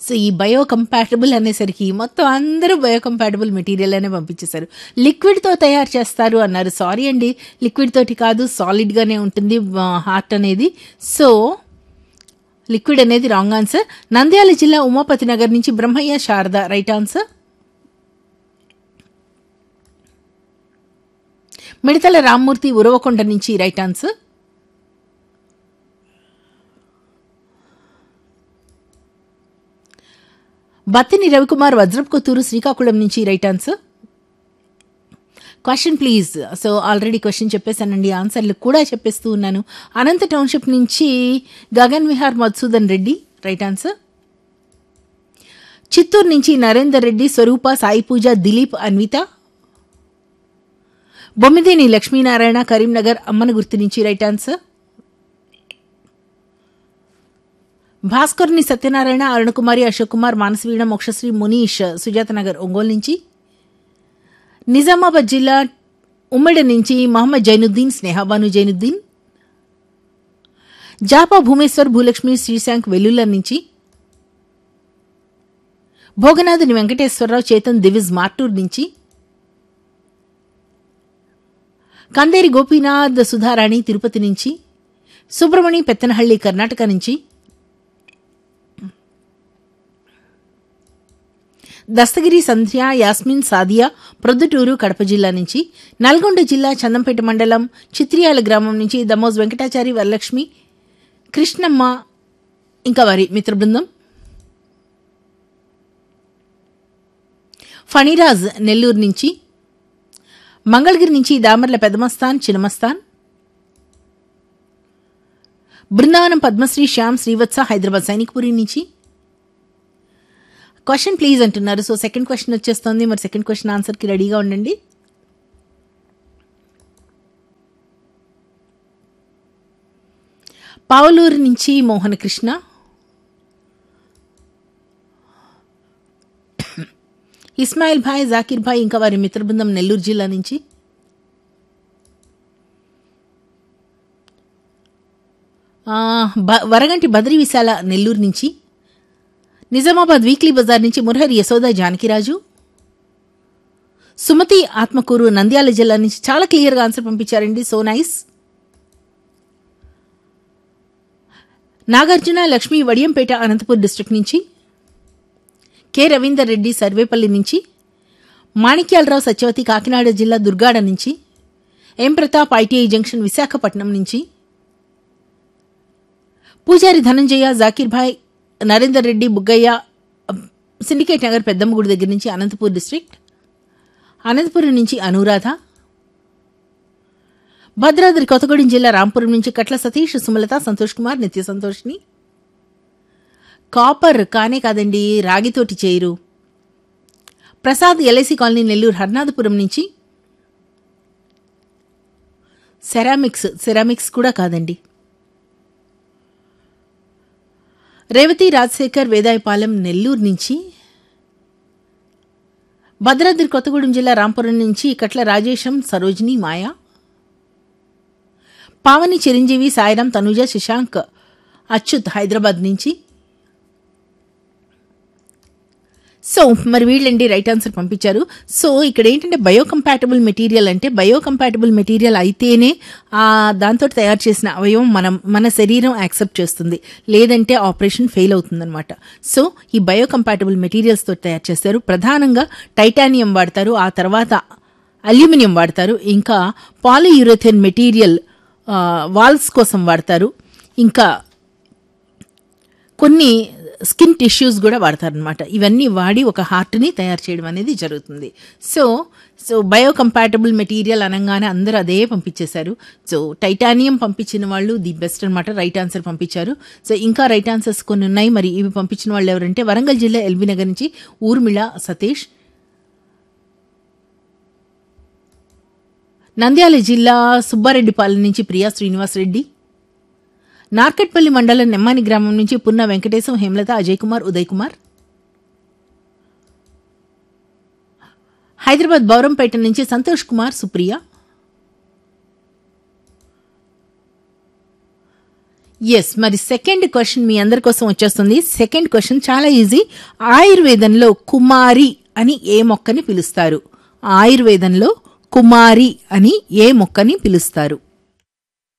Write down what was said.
so ఈ bio compatible అనేసరికి మొత్తం అందరూ బయో కంపాటబుల్ మెటీరియల్ అనే పంపించేశారు లిక్విడ్తో తయారు చేస్తారు అన్నారు సారీ అండి లిక్విడ్ తోటి కాదు సాలిడ్గానే ఉంటుంది హార్ట్ అనేది సో లిక్విడ్ అనేది రాంగ్ ఆన్సర్ నంద్యాల జిల్లా ఉమాపతి నగర్ నుంచి బ్రహ్మయ్య శారద రైట్ ఆన్సర్ మిడతల రామ్మూర్తి ఉరవకొండ నుంచి రైట్ ఆన్సర్ బత్తిని రవికుమార్ వజ్రపుకొత్తూరు శ్రీకాకుళం నుంచి right answer question please so already question చెప్పేశానండి ఆన్సర్లు కూడా చెప్పేస్తూ ఉన్నాను అనంత టౌన్షిప్ నుంచి గగన్ విహార్ మధుసూదన్ రెడ్డి రైట్ ఆన్సర్ చిత్తూరు నుంచి నరేందర్ రెడ్డి స్వరూప సాయి పూజ దిలీప్ అన్విత బొమ్మిదేని లక్ష్మీనారాయణ కరీంనగర్ అమ్మన గుర్తు నుంచి రైట్ ఆన్సర్ భాస్కర్ని సత్యనారాయణ అరుణకుమారి అశోక్ కుమార్ మానసవీణ మోక్షశ్రీ మునీష్ సుజాత నగర్ ఒంగోలు నుంచి నిజామాబాద్ జిల్లా ఉమ్మడి నుంచి మహమ్మద్ జైనుద్దీన్ స్నేహాబాను జైనుద్దీన్ జాపా భూమేశ్వర్ భూలక్ష్మి శ్రీశాంక్ వెల్లుల్ల నుంచి భోగనాథుని వెంకటేశ్వరరావు చేతన్ దివిజ్ మార్టూర్ నుంచి కందేరి గోపీనాథ్ సుధారాణి తిరుపతి నుంచి సుబ్రమణి పెత్తనహళ్లి కర్ణాటక నుంచి దస్తగిరి సంధ్య యాస్మిన్ సాదియా ప్రొద్దుటూరు కడప జిల్లా నుంచి నల్గొండ జిల్లా చందంపేట మండలం చిత్రియాల గ్రామం నుంచి దమోజ్ వెంకటాచారి వరలక్ష్మి కృష్ణమ్మ ఇంకా వారి మిత్ర బృందం ఫణిరాజ్ నెల్లూరు నుంచి మంగళగిరి నుంచి దామర్ల పెదమస్తాన్ చినమస్తాన్ బృందావనం పద్మశ్రీ శ్యామ్ శ్రీవత్స హైదరాబాద్ సైనిక్పురి నుంచి క్వశ్చన్ ప్లీజ్ అంటున్నారు సో సెకండ్ క్వశ్చన్ వచ్చేస్తుంది మరి సెకండ్ క్వశ్చన్ ఆన్సర్కి రెడీగా ఉండండి పావులూరు నుంచి మోహన కృష్ణ ఇస్మాయిల్ భాయ్ జాకిర్ భాయ్ ఇంకా వారి మిత్ర బృందం నెల్లూరు జిల్లా నుంచి ఆ, బ- వరగంటి బద్రి విశాల నెల్లూరు నుంచి నిజామాబాద్ వీక్లీ బజార్ నుంచి మురహరి యశోద జానకిరాజు సుమతి ఆత్మకూరు నంద్యాల జిల్లా నుంచి చాలా క్లియర్గా ఆన్సర్ పంపించారండి so nice Nagarjuna Lakshmi Vadiyampeta Anantapur district నుంచి కె రవీందర్ రెడ్డి సర్వేపల్లి నుంచి మాణిక్యాలరావు సత్యవతి కాకినాడ జిల్లా దుర్గాడ నుంచి M Pratap ITI junction Visakhapatnam నుంచి పూజారి ధనంజయ జాకీర్ భాయ్ నరేందర్ రెడ్డి బుగ్గయ్య సిండికేట్ నగర్ పెద్దమ్మగుడి దగ్గర నుంచి అనంతపూర్ డిస్ట్రిక్ట్ అనంతపురం నుంచి అనురాధ భద్రాద్రి కొత్తగూడెం జిల్లా రాంపురం నుంచి కట్ల సతీష్ సుమలత సంతోష్ కుమార్ నిత్య సంతోష్ని కాపర్ కానే కాదండి రాగితోటి చేయరు ప్రసాద్ ఎల్ఐసి కాలనీ నెల్లూరు హర్నాథపురం నుంచి సెరామిక్స్ సెరామిక్స్ కూడా కాదండి రేవతి రాజశేఖర్ వేదాయపాలెం నెల్లూరు నుంచి భద్రాద్రి కొత్తగూడెం జిల్లా రాంపురం నుంచి కట్ల రాజేశం సరోజిని మాయా పావని చిరంజీవి సాయిరాం తనుజ శశాంక్ అచ్యుత్ హైదరాబాద్ నుంచి సో మరి వీళ్ళండి రైట్ ఆన్సర్ పంపించారు సో ఇక్కడ ఏంటంటే బయోకంపాటబుల్ మెటీరియల్ అంటే బయోకంపాటబుల్ మెటీరియల్ అయితేనే ఆ దాంతో తయారు చేసిన అవయవం మనం మన శరీరం యాక్సెప్ట్ చేస్తుంది లేదంటే ఆపరేషన్ ఫెయిల్ అవుతుందన్నమాట సో ఈ బయోకంపాటబుల్ మెటీరియల్స్ తోటి తయారు చేస్తారు ప్రధానంగా టైటానియం వాడతారు ఆ తర్వాత అల్యూమినియం వాడతారు ఇంకా పాలియూరథెన్ మెటీరియల్ వాల్స్ కోసం వాడతారు ఇంకా కొన్ని స్కిన్ టిష్యూస్ కూడా వాడతారనమాట ఇవన్నీ వాడి ఒక హార్ట్ని తయారు చేయడం అనేది జరుగుతుంది సో సో బయోకంపాటబుల్ మెటీరియల్ అనగానే అందరూ అదే పంపించేశారు సో టైటానియం పంపించిన వాళ్ళు ది బెస్ట్ అనమాట రైట్ ఆన్సర్ పంపించారు సో ఇంకా రైట్ ఆన్సర్స్ కొన్ని ఉన్నాయి మరి ఇవి పంపించిన వాళ్ళు ఎవరంటే వరంగల్ జిల్లా ఎల్బీ నగర్ నుంచి ఊర్మిళ సతీష్ నంద్యాల జిల్లా సుబ్బారెడ్డిపాలెం నుంచి ప్రియా శ్రీనివాస్ రెడ్డి నార్కట్పల్లి మండలం నెమ్మాని గ్రామం నుంచి పున్న వెంకటేశం హేమలత అజయ్ కుమార్ ఉదయ్ కుమార్ హైదరాబాద్ బౌరంపేట నుంచి సంతోష్ కుమార్ సుప్రియ ఎస్ మరి సెకండ్ క్వశ్చన్ మీ అందరి కోసం వచ్చేస్తుంది సెకండ్ క్వశ్చన్ చాలా ఈజీ ఆయుర్వేదంలో కుమారి అని ఏ మొక్కని పిలుస్తారు ఆయుర్వేదంలో కుమారి అని ఏ మొక్కని పిలుస్తారు